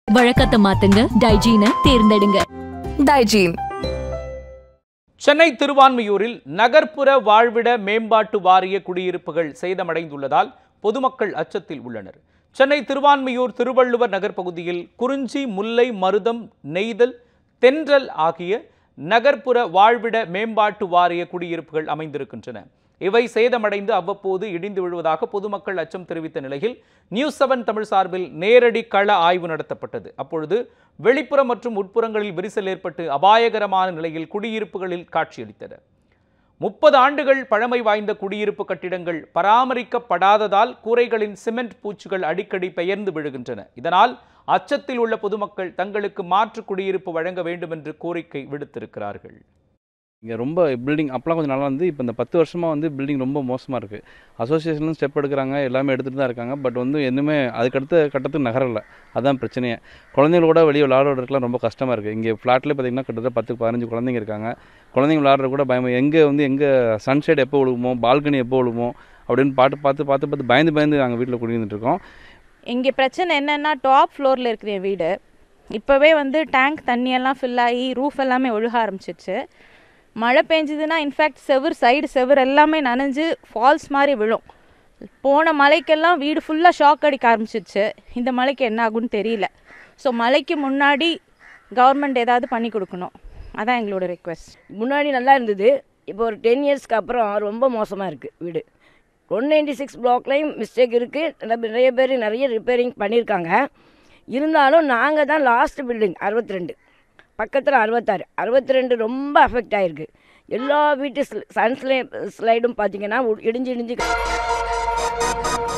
வழக்கத்தை மாத்துங்க டைஜீனை தேர்ந்தெடுங்க டைஜீன் சென்னை திருவான்மியூரில் நகர்ப்புற வாழ்விட மேம்பாட்டு வாரிய குடியிருப்புகள் சேதமடைந்துள்ளதால் பொதுமக்கள் அச்சத்தில் உள்ளனர் சென்னை திருவான்மியூர் திருவள்ளுவர் நகர் பகுதியில் குறிஞ்சி முல்லை மருதம் நெய்தல் தென்றல் ஆகிய நகர்ப்புற வாழ்விட மேம்பாட்டு வாரிய குடியிருப்புகள் அமைந்திருக்கின்றன இவை சேதமடைந்து அவ்வப்போது இடிந்து விழுவதாக பொதுமக்கள் அச்சம் தெரிவித்த நிலையில் நியூஸ் செவன் தமிழ் சார்பில் நேரடி கள ஆய்வு நடத்தப்பட்டது அப்பொழுது வெளிப்புற மற்றும் உட்புறங்களில் விரிசல் ஏற்பட்டு அபாயகரமான நிலையில் குடியிருப்புகளில் காட்சியளித்தன முப்பது ஆண்டுகள் பழமை வாய்ந்த குடியிருப்பு கட்டிடங்கள் பராமரிக்கப்படாததால் கூரைகளின் சிமெண்ட் பூச்சுகள் அடிக்கடி பெயர்ந்து விழுகின்றன இதனால் அச்சத்தில் உள்ள பொதுமக்கள் தங்களுக்கு மாற்று குடியிருப்பு வழங்க வேண்டும் என்று கோரிக்கை விடுத்திருக்கிறார்கள் இங்கே ரொம்ப பில்டிங் அப்போலாம் கொஞ்சம் நல்லா இருந்து இப்போ இந்த பத்து வருஷமாக வந்து பில்டிங் ரொம்ப மோசமாக இருக்குது அசோசியேஷன்லும் ஸ்டெப் எடுக்கிறாங்க எல்லாமே எடுத்துகிட்டு தான் இருக்காங்க பட் வந்து எதுவுமே அதுக்கடுத்த கட்டத்துக்கு நகரலை அதான் பிரச்சனையே குழந்தைங்களோட வெளியே விளாடுறதுக்குலாம் ரொம்ப கஷ்டமாக இருக்குது இங்கே ஃப்ளாட்லேயே பார்த்தீங்கன்னா கிட்டத்தட்ட பத்து பதினஞ்சு குழந்தைங்க இருக்காங்க குழந்தைங்க விளாட்றது கூட பயமா எங்கே வந்து எங்கே சன்ஷேட் எப்போ விழுகுமோ பால்கனி எப்போ விழுகுமோ அப்படின்னு பார்த்து பார்த்து பார்த்து பார்த்து பயந்து பயந்து நாங்கள் வீட்டில் குடியிருந்துட்டு இருக்கோம் இங்கே பிரச்சனை என்னென்னா டாப் ஃப்ளோரில் இருக்கிற என் வீடு இப்போவே வந்து டேங்க் தண்ணியெல்லாம் ஃபில் ஆகி ரூஃப் எல்லாமே ஒழுக ஆரம்பிச்சிச்சு மழை பெஞ்சதுன்னா இன்ஃபேக்ட் செவுர் சைடு செவுர் எல்லாமே நனைஞ்சு ஃபால்ஸ் மாதிரி விழும் போன மலைக்கெல்லாம் வீடு ஃபுல்லாக ஷாக் அடிக்க ஆரம்பிச்சிச்சு இந்த மலைக்கு என்ன ஆகும்னு தெரியல ஸோ மலைக்கு முன்னாடி கவர்மெண்ட் ஏதாவது பண்ணி கொடுக்கணும் அதான் எங்களோட ரெக்வெஸ்ட் முன்னாடி நல்லா இருந்தது இப்போ ஒரு டென் இயர்ஸ்க்கு அப்புறம் ரொம்ப மோசமாக இருக்குது வீடு ஒன் நைன்டி சிக்ஸ் பிளாக்லேயும் மிஸ்டேக் இருக்குது நிறைய பேர் நிறைய ரிப்பேரிங் பண்ணியிருக்காங்க இருந்தாலும் நாங்கள் தான் லாஸ்ட் பில்டிங் அறுபத்தி ரெண்டு பக்கத்தில் அறுபத்தாறு அறுபத்தி ரெண்டு ரொம்ப அஃபெக்ட் ஆகிருக்கு எல்லா வீட்டு சன்ஸ்லே ஸ்லைடும் பார்த்தீங்கன்னா இடிஞ்சு இடிஞ்சு